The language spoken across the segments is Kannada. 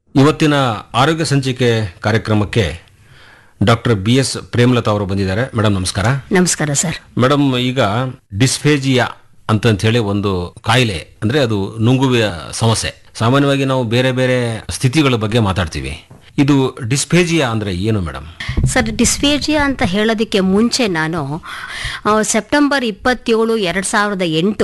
ಇವತ್ತಿನ ಆರೋಗ್ಯ ಸಂಚಿಕೆ ಕಾರ್ಯಕ್ರಮಕ್ಕೆ ಡಾಕ್ಟರ್ ಬಿ ಎಸ್ ಪ್ರೇಮಲತಾ ಅವರು ಬಂದಿದ್ದಾರೆ ಮೇಡಮ್ ನಮಸ್ಕಾರ ನಮಸ್ಕಾರ ಸರ್ ಮೇಡಮ್ ಈಗ ಡಿಸ್ಫೇಜಿಯಾ ಅಂತಂತ ಹೇಳಿ ಒಂದು ಕಾಯಿಲೆ ಅಂದ್ರೆ ಅದು ನುಂಗುವಿಯ ಸಮಸ್ಯೆ ಸಾಮಾನ್ಯವಾಗಿ ನಾವು ಬೇರೆ ಬೇರೆ ಸ್ಥಿತಿಗಳ ಬಗ್ಗೆ ಮಾತಾಡ್ತೀವಿ ಇದು ಡಿಸ್ಫೇಜಿಯಾ ಅಂದ್ರೆ ಏನು ಮೇಡಮ್ ಸರ್ ಡಿಸ್ಫೇಜಿಯಾ ಅಂತ ಹೇಳೋದಕ್ಕೆ ಮುಂಚೆ ನಾನು ಆ, ಸೆಪ್ಟೆಂಬರ್ ಇಪ್ಪತ್ತೇಳು ಎರಡು ಸಾವಿರದ ಎಂಟು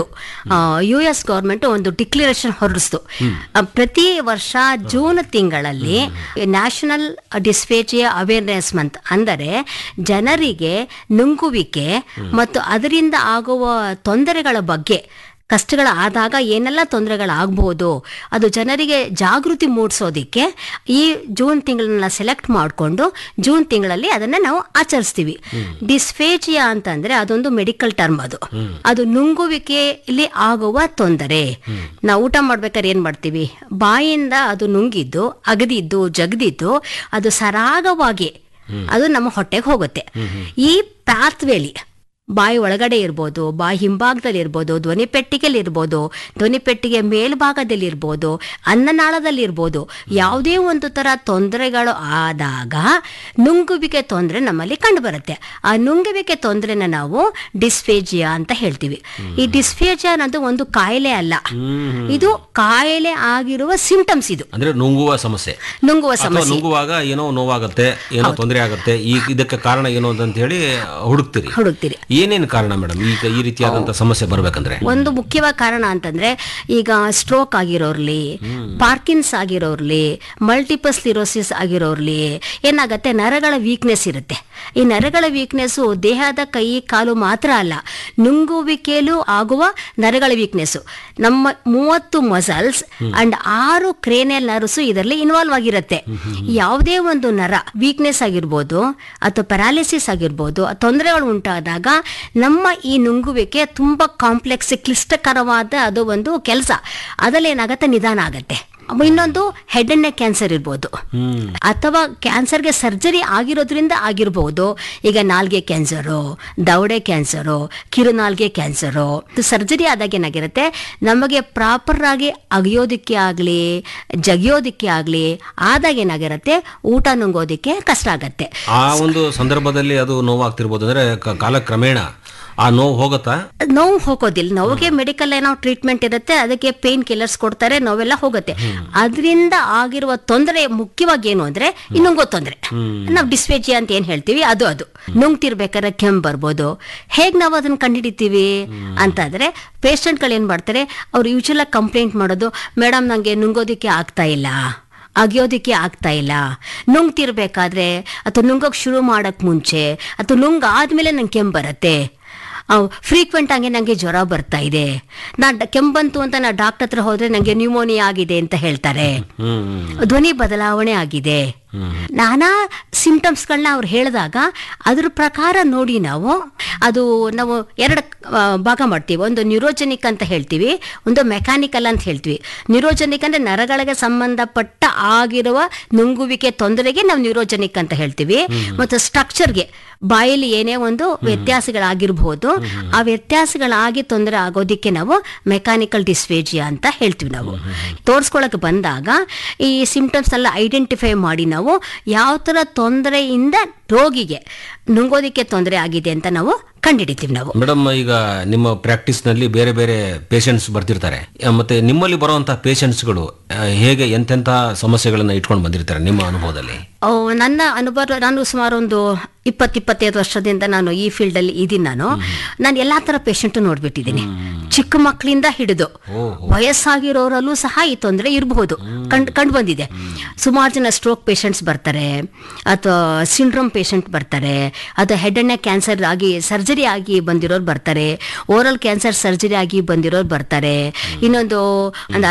ಯು ಎಸ್ ಗೌರ್ಮೆಂಟ್ ಒಂದು ಡಿಕ್ಲರೇಷನ್ ಹೊರಡಿಸ್ತು ಆ, ಪ್ರತಿ ವರ್ಷ ಜೂನ್ ತಿಂಗಳಲ್ಲಿ ನ್ಯಾಷನಲ್ ಡಿಸ್ಫೇಜಿಯಾ ಅವೇರ್ನೆಸ್ ಮಂತ್ ಅಂದರೆ ಜನರಿಗೆ ನುಂಗುವಿಕೆ ಮತ್ತು ಅದರಿಂದ ಆಗುವ ತೊಂದರೆಗಳ ಬಗ್ಗೆ ಕಷ್ಟಗಳಾದಾಗ ಏನೆಲ್ಲ ತೊಂದರೆಗಳಾಗ್ಬೋದು ಅದು ಜನರಿಗೆ ಜಾಗೃತಿ ಮೂಡಿಸೋದಿಕ್ಕೆ ಈ ಜೂನ್ ತಿಂಗಳನ್ನ ಸೆಲೆಕ್ಟ್ ಮಾಡಿಕೊಂಡು ಜೂನ್ ತಿಂಗಳಲ್ಲಿ ಅದನ್ನ ನಾವು ಆಚರಿಸ್ತೀವಿ ಡಿಸ್ಫೇಜಿಯಾ ಅಂತಂದ್ರೆ ಅದೊಂದು ಮೆಡಿಕಲ್ ಟರ್ಮ್ ಅದು ಅದು ನುಂಗುವಿಕೆಯಲ್ಲಿ ಆಗುವ ತೊಂದರೆ ನಾವು ಊಟ ಮಾಡ್ಬೇಕಾದ್ರೆ ಏನ್ ಮಾಡ್ತೀವಿ ಬಾಯಿಂದ ಅದು ನುಂಗಿದ್ದು ಅಗದಿದ್ದು ಜಗದಿದ್ದು ಅದು ಸರಾಗವಾಗಿ ಅದು ನಮ್ಮ ಹೊಟ್ಟೆಗೆ ಹೋಗುತ್ತೆ ಈ ಪಾತ್ವೇಲಿ ಬಾಯಿ ಒಳಗಡೆ ಇರ್ಬೋದು ಬಾಯಿ ಹಿಂಭಾಗದಲ್ಲಿ ಇರ್ಬೋದು ಧ್ವನಿ ಪೆಟ್ಟಿಗೆಯಲ್ಲಿ ಇರ್ಬೋದು ಧ್ವನಿ ಪೆಟ್ಟಿಗೆ ಮೇಲ್ಭಾಗದಲ್ಲಿ ಇರ್ಬೋದು ಅನ್ನನಾಳದಲ್ಲಿ ಇರ್ಬೋದು ಯಾವುದೇ ಒಂದು ತರ ತೊಂದರೆಗಳು ಆದಾಗ ನುಂಗುವಿಕೆ ತೊಂದರೆ ನಮ್ಮಲ್ಲಿ ಕಂಡುಬರುತ್ತೆ ಆ ನುಂಗುವಿಕೆ ತೊಂದರೆನ ನಾವು ಡಿಸ್ಫೇಜಿಯಾ ಅಂತ ಹೇಳ್ತೀವಿ ಈ ಡಿಸ್ಫೇಜಿಯಾ ಅನ್ನೋದು ಒಂದು ಕಾಯಿಲೆ ಅಲ್ಲ ಇದು ಕಾಯಿಲೆ ಆಗಿರುವ ಸಿಂಟಮ್ಸ್ ಇದು ಅಂದ್ರೆ ನುಂಗುವ ಸಮಸ್ಯೆ ನುಂಗುವ ಅಥವಾ ಸಮಸ್ಯೆ ನುಂಗುವಾಗ ಏನೋ ನೋವಾಗುತ್ತೆ ಏನೋ ತೊಂದರೆ ಆಗುತ್ತೆ ಈ ಇದಕ್ಕೆ ಕಾರಣ ಏನು ಅಂತ ಹೇಳಿ ಹುಡುಕ್ತೀರಿ ಹುಡುಕ್ತೀರಿ ಏನೇನು ಕಾರಣ ಮೇಡಮ್ ಈಗ ಈ ರೀತಿಯಾದಂತ ಸಮಸ್ಯೆ ಬರ್ಬೇಕಂದ್ರೆ ಒಂದು ಮುಖ್ಯವಾದ ಕಾರಣ ಅಂತಂದ್ರೆ ಈಗ ಸ್ಟ್ರೋಕ್ ಆಗಿರೋರ್ಲಿ ಪಾರ್ಕಿನ್ಸ್ ಆಗಿರೋರ್ಲಿ ಮಲ್ಟಿಪಲ್ ಸ್ಲಿರೋಸಿಸ್ ಆಗಿರೋರ್ಲಿ ಏನಾಗತ್ತೆ ನರಗಳ ವೀಕ್ನೆಸ್ ಇರುತ್ತೆ ಈ ನರಗಳ ವೀಕ್ನೆಸ್ ದೇಹದ ಕೈ ಕಾಲು ಮಾತ್ರ ಅಲ್ಲ ನುಂಗುವಿಕೆಯಲ್ಲೂ ಆಗುವ ನರಗಳ ವೀಕ್ನೆಸ್ ನಮ್ಮ ಮೂವತ್ತು ಮಸಲ್ಸ್ ಅಂಡ್ ಆರು ಕ್ರೇನಿಯಲ್ ನರ್ವ್ಸ್ ಇದರಲ್ಲಿ ಇನ್ವಾಲ್ವ್ ಆಗಿರುತ್ತೆ ಯಾವುದೇ ಒಂದು ನರ ವೀಕ್ನೆಸ್ ಆಗಿರ್ಬೋದು ಅಥವಾ ಪ್ಯಾರಾಲಿಸಿಸ್ ಆಗಿರ್ಬೋದು ತೊಂದರೆಗಳು ಉಂಟಾದಾಗ ನಮ್ಮ ಈ ನುಂಗುವಿಕೆ ತುಂಬಾ ಕಾಂಪ್ಲೆಕ್ಸ್ ಕ್ಲಿಷ್ಟಕರವಾದ ಅದು ಒಂದು ಕೆಲಸ ಅದ್ರಲ್ಲಿ ಏನಾಗತ್ತೆ ನಿಧಾನ ಆಗತ್ತೆ ಇನ್ನೊಂದು ಹೆಡ್ ಅಂಡ್ ನೆಕ್ ಕ್ಯಾನ್ಸರ್ ಇರ್ಬೋದು ಹ್ಮ್ ಅಥವಾ ಕ್ಯಾನ್ಸರ್ಗೆ ಸರ್ಜರಿ ಆಗಿರೋದ್ರಿಂದ ಆಗಿರ್ಬೋದು ಈಗ ನಾಲ್ಗೆ ಕ್ಯಾನ್ಸರು ದವಡೆ ಕ್ಯಾನ್ಸರು ಕಿರುನಾಲ್ಗೆ ಕ್ಯಾನ್ಸರು ಸರ್ಜರಿ ಆದಾಗ ಏನಾಗಿರುತ್ತೆ ನಮಗೆ ಪ್ರಾಪರ್ ಆಗಿ ಅಗಿಯೋದಕ್ಕೆ ಆಗಲಿ ಜಗಿಯೋದಕ್ಕೆ ಆಗಲಿ ಆದಾಗ ಏನಾಗಿರುತ್ತೆ ಊಟ ನುಂಗೋದಕ್ಕೆ ಕಷ್ಟ ಆಗತ್ತೆ ಆ ಒಂದು ಸಂದರ್ಭದಲ್ಲಿ ಅದು ನೋವಾಗ್ತಿರ್ಬೋದು ಅಂದ್ರೆ ಕ- ಕಾಲಕ್ರಮೇಣ ಆ ನೋವು ಹೋಗುತ್ತಾ ನೋವು ಹೋಗೋದಿಲ್ಲ ನೋವಿಗೆ ಮೆಡಿಕಲ್ ಏನೋ ಟ್ರೀಟ್ಮೆಂಟ್ ಇರುತ್ತೆ ಅದಕ್ಕೆ ಪೇನ್ ಕಿಲ್ಲರ್ಸ್ ಕೊಡ್ತಾರೆ ನೋವೆಲ್ಲ ಹೋಗುತ್ತೆ ಅದರಿಂದ ಆಗಿರುವ ತೊಂದರೆ ಮುಖ್ಯವಾಗಿ ಏನು ಅಂದ್ರೆ ಈ ನುಂಗೋ ತೊಂದರೆ ನಾವು ಡಿಸ್ಪೇಜಿಯಾ ಅಂತ ಏನ್ ಹೇಳ್ತೀವಿ ಅದು ಅದು ನುಂಗ್ತಿರ್ಬೇಕಾದ್ರೆ ಕೆಮ್ಮು ಬರ್ಬೋದು ಹೇಗ್ ನಾವು ಅದನ್ನ ಕಂಡುಹಿಡಿತೀವಿ ಅಂತಂದ್ರೆ ಪೇಷಂಟ್ಗಳು ಏನ್ ಮಾಡ್ತಾರೆ ಅವ್ರು ಯೂಶುವಲ್ ಕಂಪ್ಲೇಂಟ್ ಮಾಡೋದು ಮೇಡಮ್ ನಂಗೆ ನುಂಗೋದಕ್ಕೆ ಆಗ್ತಾ ಇಲ್ಲ ಅಗಿಯೋದಕ್ಕೆ ಆಗ್ತಾ ಇಲ್ಲ ನುಂಗ್ತಿರ್ಬೇಕಾದ್ರೆ ಅಥವಾ ನುಂಗೋಕ್ ಶುರು ಮಾಡಕ್ ಮುಂಚೆ ಅಥವಾ ನುಂಗ್ ಆದ್ಮೇಲೆ ನಂಗೆ ಕೆಮ್ಮು ಬರುತ್ತೆ ಫ್ರೀಕ್ವೆಂಟ್ ಆಗಿ ನನಗೆ ಜ್ವರ ಬರ್ತಾ ಇದೆ ನಾ ಕೆಮ್ಮು ಬಂತು ಅಂತ ನಾ ಡಾಕ್ಟರ್ ಹತ್ರ ಹೋದ್ರೆ ನನಗೆ ನ್ಯೂಮೋನಿಯಾ ಆಗಿದೆ ಅಂತ ಹೇಳ್ತಾರೆ ಹ್ಮ್ ಧ್ವನಿ ಬದಲಾವಣೆ ಆಗಿದೆ ನಾನಾ ಸಿಂಟಮ್ಸ್ಗಳನ್ನ ಅವ್ರು ಹೇಳಿದಾಗ ಅದ್ರ ಪ್ರಕಾರ ನೋಡಿ ನಾವು ಅದು ನಾವು ಎರಡು ಆ, ಭಾಗ ಮಾಡ್ತೀವಿ ಒಂದು ನ್ಯೂರೋಜೆನಿಕ್ ಅಂತ ಹೇಳ್ತೀವಿ ಒಂದು ಮೆಕ್ಯಾನಿಕಲ್ ಅಂತ ಹೇಳ್ತೀವಿ ನ್ಯೂರೋಜೆನಿಕ್ ಅಂದ್ರೆ ನರಗಳಿಗೆ ಸಂಬಂಧಪಟ್ಟ ಆಗಿರುವ ನುಂಗುವಿಕೆ ತೊಂದರೆಗೆ ನಾವು ನ್ಯೂರೋಜೆನಿಕ್ ಅಂತ ಹೇಳ್ತೀವಿ ಮತ್ತು ಸ್ಟ್ರಕ್ಚರ್ಗೆ ಬಾಯಲ್ಲಿ ಏನೇ ಒಂದು ವ್ಯತ್ಯಾಸಗಳಾಗಿರ್ಬೋದು ಆ ವ್ಯತ್ಯಾಸಗಳಾಗಿ ತೊಂದರೆ ಆಗೋದಿಕ್ಕೆ ನಾವು ಮೆಕ್ಯಾನಿಕಲ್ ಡಿಸ್ಫೇಜಿಯಾ ಅಂತ ಹೇಳ್ತೀವಿ ನಾವು ತೋರಿಸ್ಕೊಳಕ್ ಬಂದಾಗ ಈ ಸಿಂಪ್ಟಮ್ಸ್ ಎಲ್ಲ ಐಡೆಂಟಿಫೈ ಮಾಡಿ ನಾವು ಯಾವ ತರ ತೊಂದರೆಯಿಂದ ರೋಗಿಗೆ ನುಂಗೋದಿಕ್ಕೆ ತೊಂದರೆ ಆಗಿದೆ ಅಂತ ನಾವು ಕಂಡುಹಿಡಿತೀವಿ ನಾವು ಮೇಡಮ್ ಈಗ ನಿಮ್ಮ ಪ್ರಾಕ್ಟೀಸ್ ನಲ್ಲಿ ಬೇರೆ ಬೇರೆ ಪೇಷಂಟ್ಸ್ ಬರ್ತಿರ್ತಾರೆ ಆ, ಮತ್ತೆ ನಿಮ್ಮಲ್ಲಿ ಬರುವಂತಹ ಪೇಷಂಟ್ಸ್ಗಳು ಹೇಗೆ ಎಂತೆಂಥ ಸಮಸ್ಯೆಗಳನ್ನ ಇಟ್ಕೊಂಡು ಬಂದಿರ್ತಾರೆ ನಿಮ್ಮ ಅನುಭವದಲ್ಲಿ ಓ, ನನ್ನ ಅನುಭವ ನಾನು ಸುಮಾರು ಒಂದು ಇಪ್ಪತ್ತು ಇಪ್ಪತ್ತೈದು ವರ್ಷದಿಂದ ನಾನು ಈ ಫೀಲ್ಡ್ ಅಲ್ಲಿ ಇದೀನಿ ನಾನು ನಾನು ಎಲ್ಲಾ ತರ ಪೇಷಂಟ್ ನೋಡ್ಬಿಟ್ಟಿದ್ದೀನಿ ಚಿಕ್ಕ ಮಕ್ಕಳಿಂದ ಹಿಡಿದು ವಯಸ್ಸಾಗಿರೋರಲ್ಲೂ ಸಹ ಈ ತೊಂದರೆ ಇರಬಹುದು ಕಂಡು ಕಂಡು ಬಂದಿದೆ ಸುಮಾರು ಜನ ಸ್ಟ್ರೋಕ್ ಪೇಷಂಟ್ಸ್ ಬರ್ತಾರೆ ಅಥವಾ ಸಿಂಡ್ರೋಮ್ ಪೇಷಂಟ್ ಬರ್ತಾರೆ ಅಥವಾ ಹೆಡ್ ಅಂಡ್ ನೆಕ್ ಕ್ಯಾನ್ಸರ್ ಆಗಿ ಸರ್ಜರಿ ಆಗಿ ಬಂದಿರೋರು ಬರ್ತಾರೆ ಓರಲ್ ಕ್ಯಾನ್ಸರ್ ಸರ್ಜರಿ ಆಗಿ ಬಂದಿರೋರು ಬರ್ತಾರೆ ಇನ್ನೊಂದು ಒಂದು